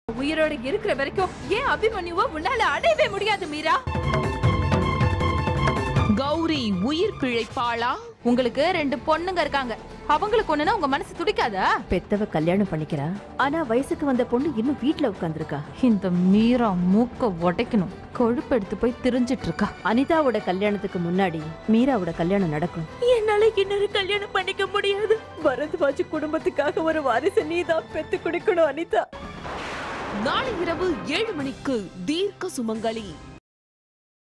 உயிரோட இருக்கிற வரைக்கும் ஏன் அபிமன்யுவ உன்னால அடையவே முடியாது மீரா கௌரி உயிர் பிழைப்பாளா உங்களுக்கு ரெண்டு பொண்ணுங்க இருக்காங்க அவங்களுக்கு ஒண்ணுனா உங்க மனசு துடிக்காதா பெத்தவ கல்யாணம் பண்ணிக்கிறா ஆனா வயசுக்கு வந்த பொண்ணு இன்னும் வீட்ல உட்கார்ந்திருக்கா இந்த மீரா மூக்க உடைக்கணும் கொழுப்பு எடுத்து போய் திரிஞ்சிட்டு இருக்கா அனிதாவோட கல்யாணத்துக்கு முன்னாடி மீராவோட கல்யாணம் நடக்கும் என்னால இன்னொரு கல்யாணம் பண்ணிக்க முடியாது பரத்வாஜ் குடும்பத்துக்காக ஒரு வாரிசு நீதான் பெத்து குடிக்கணும் அனிதா நாளை இரவு ஏழு மணிக்கு தீர்க்க சுமங்கலி